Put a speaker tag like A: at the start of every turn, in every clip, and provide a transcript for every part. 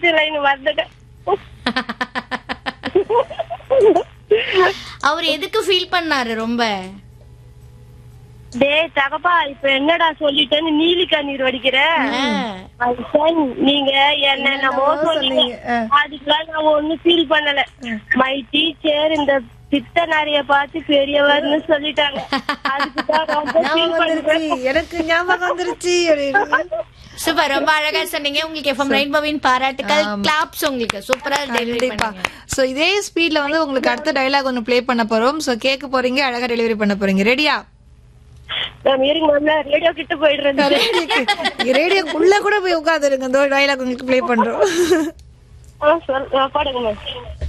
A: Next line வந்துட்டேன்
B: அவர் எதுக்கு feel பண்ணாரு ரொம்ப
A: டேய் தகப்பா இப்ப என்னடா சொல்லிட்டேன்னு நீலி கண்ணீர் வடிக்கிற மனுஷன், நீங்க என்ன என்னமோ சொன்னீங்க அதுக்கெல்லாம் நான் ஒண்ணும் ஃபீல் பண்ணல மை டீச்சர் இந்த பித்த நிறைய பார்த்து பெரியவர்னு சொல்லிட்டாங்க அதுக்குதான் ரொம்ப ஃபீல்
C: வந்துருச்சு
A: பண்றேன்
C: எனக்கு ஞாபகம் வந்துருச்சு அப்படின்னு.
B: சூப்பர் ரொம்ப அழகா சொன்னீங்க உங்களுக்கு எஃப்எம் ரெயின்போவின் பாராட்டுக்கள் கிளாப்ஸ் உங்களுக்கு சூப்பரா டெலிவரி
C: கண்டிப்பா
B: பண்ணீங்க
C: சோ இதே ஸ்பீட்ல வந்து உங்களுக்கு அடுத்த டைலாக் ஒன்னு ப்ளே பண்ண போறோம் சோ கேட்க போறீங்க அழகா டெலிவரி பண்ண போறீங்க ரெடியா
A: நான் இருங்க மேம் ரேடியோ கிட்ட போயிடுறேன்
C: ரேடியோக்குள்ள கூட போய் உட்காந்துருங்க இந்த டைலாக் உங்களுக்கு ப்ளே பண்றோம்
A: ஆ, சொல்- ஆ, பாடுங்க மேம்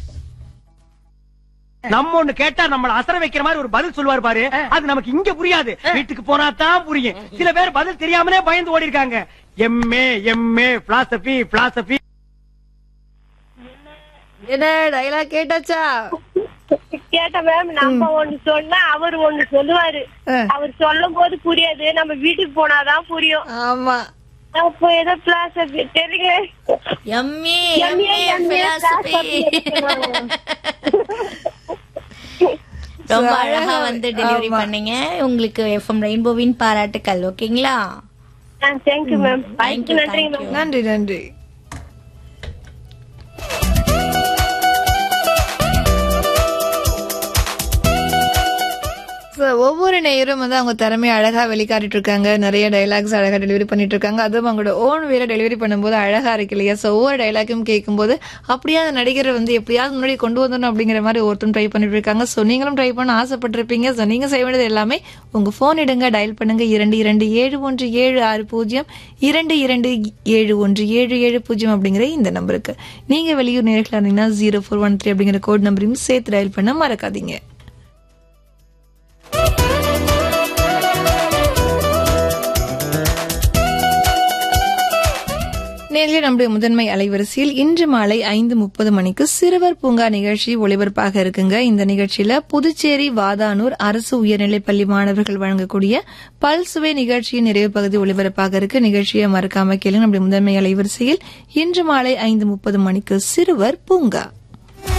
D: நம்ம ஒண்ணு கேட்டா நம்மள அசர வைக்கிற மாதிரி ஒரு பதில் சொல்லுவார் பாரு அது நமக்கு இங்க புரியாது வீட்டுக்கு போனா தான் புரியும் சில பேர் பதில் தெரியாமலே பயந்து ஓடி இருக்காங்க எம்ஏ எம்ஏ பிலாசபி பிலாசபி
C: என்ன டைலாக் கேட்டாச்சா
A: கேட்ட மேம் நம்ம ஒண்ணு சொன்னா அவர் ஒண்ணு சொல்லுவாரு
C: ஆ.
A: அவர் சொல்லும் போது புரியாது நம்ம வீட்டுக்கு போனாதான் புரியும்
C: ஆமா
A: அப்போ ஏதோ பிளாஸ் தெரியல
B: MA
A: MA,
B: MA
A: MA,
B: philosophy ரொம்ப அழகா வந்து டெலிவரி பண்ணீங்க உங்களுக்கு எஃப்எம் ரெயின்போவின் பாராட்டுக்கள் ஓகேங்களா
A: தேங்க்யூ மேம்
B: Thank you,
A: நன்றிங்க
B: thank
A: மேம்
B: you.
C: நன்றி நன்றி So, ஒவ்வொரு நேயரும் வந்து அவங்க திறமையை அழகா வெளிக்காட்டிட்டு இருக்காங்க நிறைய டைலாக்ஸ் அழகா டெலிவரி பண்ணிட்டு இருக்காங்க அதுவும் அவங்களோட ஓன் வேற டெலிவரி பண்ணும்போது அழகா இருக்கு இல்லையா ஸோ ஒவ்வொரு டைலாக்கும் கேட்கும்போது அப்படியே அந்த நடிகரை வந்து எப்படியாவது முன்னாடி கொண்டு வந்துடணும் அப்படிங்கிற மாதிரி ஒருத்தரும் ட்ரை பண்ணிட்டு இருக்காங்க ஸோ நீங்களும் ட்ரை பண்ண ஆசைப்பட்டிருப்பீங்க ஸோ நீங்க செய்ய வேண்டியது எல்லாமே உங்க போன் எடுங்க டயல் பண்ணுங்க இரண்டு இரண்டு ஏழு ஒன்று ஏழு ஆறு பூஜ்ஜியம் இரண்டு இரண்டு ஏழு ஒன்று ஏழு ஏழு பூஜ்ஜியம் அப்படிங்கிற இந்த நம்பருக்கு நீங்க வெளியூர் நேரத்தில் இருந்தீங்கன்னா ஜீரோ ஃபோர் ஒன் த்ரீ அப்படிங்கிற கோட் நம்பரையும் சேர்த்து டயல் பண்ண மறக்காதீங்க நேரில் நம்முடைய முதன்மை அலைவரிசையில் இன்று மாலை ஐந்து முப்பது மணிக்கு சிறுவர் பூங்கா நிகழ்ச்சி ஒளிபரப்பாக இருக்குங்க இந்த நிகழ்ச்சியில புதுச்சேரி வாதானூர் அரசு உயர்நிலைப் பள்ளி மாணவர்கள் வழங்கக்கூடிய பல்சுவை நிகழ்ச்சியின் நிறைவு பகுதி ஒளிபரப்பாக இருக்கு நிகழ்ச்சியை மறக்காம கேளுங்க நம்முடைய முதன்மை அலைவரிசையில் இன்று மாலை ஐந்து முப்பது மணிக்கு சிறுவர் பூங்கா